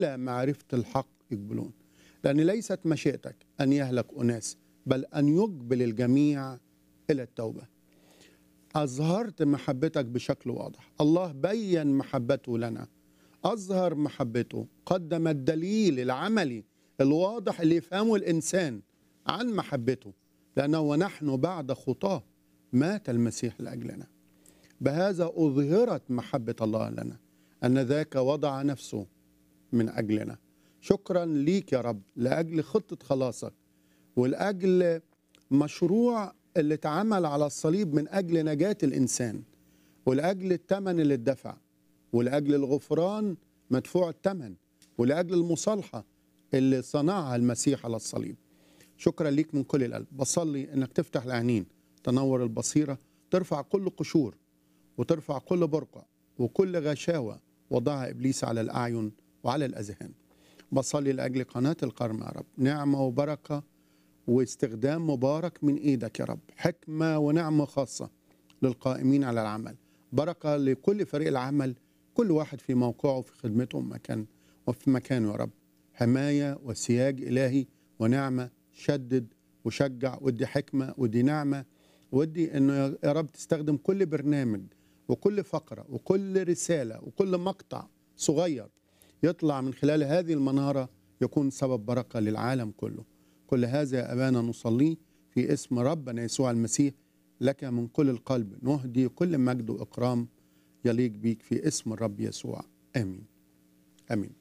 إلى معرفة الحق يقبلون لأن ليست مشيئتك أن يهلك أناس بل أن يقبل الجميع إلى التوبة أظهرت محبتك بشكل واضح الله بين محبته لنا أظهر محبته قدم الدليل العملي الواضح اللي يفهمه الإنسان عن محبته لأنه ونحن بعد خطاه مات المسيح لأجلنا بهذا أظهرت محبة الله لنا أن ذاك وضع نفسه من أجلنا شكرا ليك يا رب لأجل خطة خلاصك ولأجل مشروع اللي اتعمل على الصليب من أجل نجاة الإنسان ولأجل الثمن اللي اتدفع ولأجل الغفران مدفوع الثمن ولأجل المصالحة اللي صنعها المسيح على الصليب شكرا ليك من كل القلب بصلي انك تفتح العينين تنور البصيرة ترفع كل قشور وترفع كل برقع وكل غشاوة وضعها إبليس على الأعين وعلى الأذهان بصلي لأجل قناة القرم يا رب نعمة وبركة واستخدام مبارك من إيدك يا رب حكمة ونعمة خاصة للقائمين على العمل بركة لكل فريق العمل كل واحد في موقعه في خدمته مكان وفي مكانه يا رب حماية وسياج إلهي ونعمة شدد وشجع ودي حكمة ودي نعمة ودي أنه يا رب تستخدم كل برنامج وكل فقرة وكل رسالة وكل مقطع صغير يطلع من خلال هذه المنارة يكون سبب بركة للعالم كله كل هذا يا أبانا نصليه في اسم ربنا يسوع المسيح لك من كل القلب نهدي كل مجد وإكرام يليق بيك في اسم الرب يسوع آمين آمين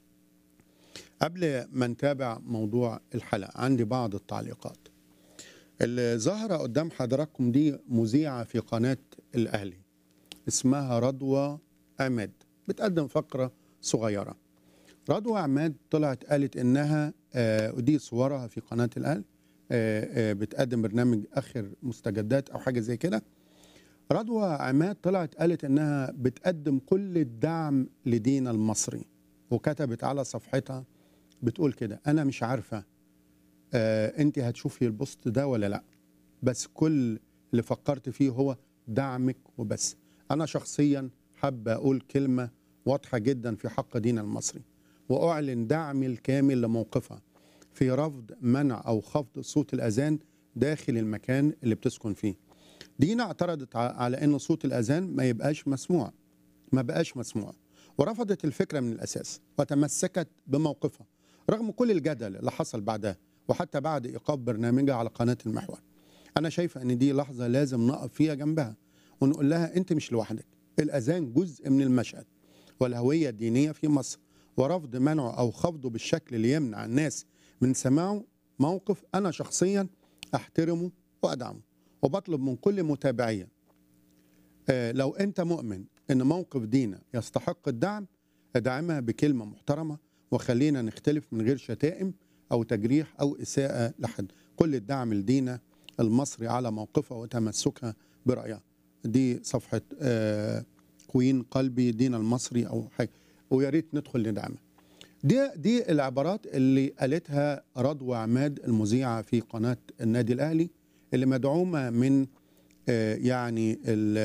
قبل ما نتابع موضوع الحلقة عندي بعض التعليقات اللي ظاهرة قدام حضراتكم دي مذيعة في قناة الأهلي اسمها رضوى عماد بتقدم فقرة صغيرة رضوى عماد طلعت قالت إنها آه ودي صورها في قناة الأهلي آه آه بتقدم برنامج آخر مستجدات أو حاجة زي كده رضوى عماد طلعت قالت إنها بتقدم كل الدعم لدينا المصري وكتبت على صفحتها بتقول كده انا مش عارفه آه انت هتشوفي البوست ده ولا لا بس كل اللي فكرت فيه هو دعمك وبس انا شخصيا حابه اقول كلمه واضحه جدا في حق دينا المصري واعلن دعمي الكامل لموقفها في رفض منع او خفض صوت الاذان داخل المكان اللي بتسكن فيه دينا اعترضت على ان صوت الاذان ما يبقاش مسموع ما بقاش مسموع ورفضت الفكره من الاساس وتمسكت بموقفها رغم كل الجدل اللي حصل بعدها وحتى بعد ايقاف برنامجها على قناه المحور انا شايفه ان دي لحظه لازم نقف فيها جنبها ونقول لها انت مش لوحدك الاذان جزء من المشهد والهويه الدينيه في مصر ورفض منعه او خفضه بالشكل اللي يمنع الناس من سماعه موقف انا شخصيا احترمه وادعمه وبطلب من كل متابعيه آه لو انت مؤمن ان موقف دينا يستحق الدعم ادعمها بكلمه محترمه وخلينا نختلف من غير شتائم او تجريح او اساءه لحد كل الدعم لدينا المصري على موقفها وتمسكها برايها دي صفحه آه كوين قلبي دينا المصري او حاجه ويا ريت ندخل ندعمها دي دي العبارات اللي قالتها رضوى عماد المذيعه في قناه النادي الاهلي اللي مدعومه من آه يعني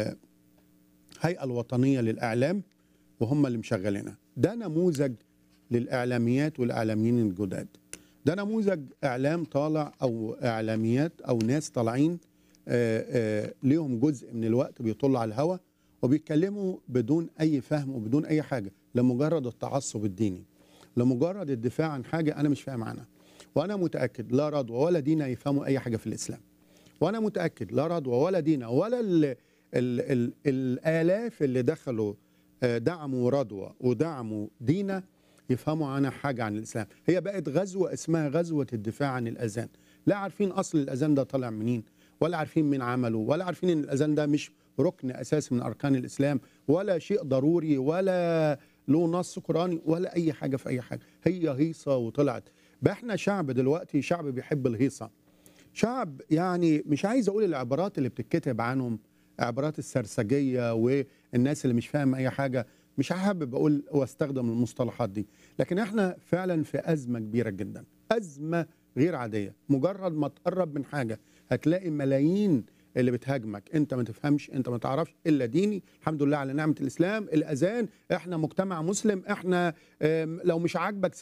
الهيئه الوطنيه للاعلام وهم اللي مشغلينها ده نموذج للاعلاميات والاعلاميين الجداد ده نموذج اعلام طالع او اعلاميات او ناس طالعين ليهم جزء من الوقت بيطلوا على الهوا وبيتكلموا بدون اي فهم وبدون اي حاجه لمجرد التعصب الديني لمجرد الدفاع عن حاجه انا مش فاهم عنها وانا متاكد لا رضوى ولا دينا يفهموا اي حاجه في الاسلام وانا متاكد لا رضوى ولا دينا ولا ال ال ال الالاف اللي دخلوا دعموا رضوى ودعموا دينا يفهموا عنها حاجة عن الإسلام هي بقت غزوة اسمها غزوة الدفاع عن الأذان لا عارفين أصل الأذان ده طالع منين ولا عارفين مين عمله ولا عارفين إن الأذان ده مش ركن أساسي من أركان الإسلام ولا شيء ضروري ولا له نص قرآني ولا أي حاجة في أي حاجة هي هيصة وطلعت بقى احنا شعب دلوقتي شعب بيحب الهيصة شعب يعني مش عايز أقول العبارات اللي بتتكتب عنهم عبارات السرسجية والناس اللي مش فاهم أي حاجة مش حابب اقول واستخدم المصطلحات دي لكن احنا فعلا في ازمه كبيره جدا ازمه غير عاديه مجرد ما تقرب من حاجه هتلاقي ملايين اللي بتهاجمك انت ما تفهمش انت ما تعرفش الا ديني الحمد لله على نعمه الاسلام الاذان احنا مجتمع مسلم احنا آم، لو مش عاجبك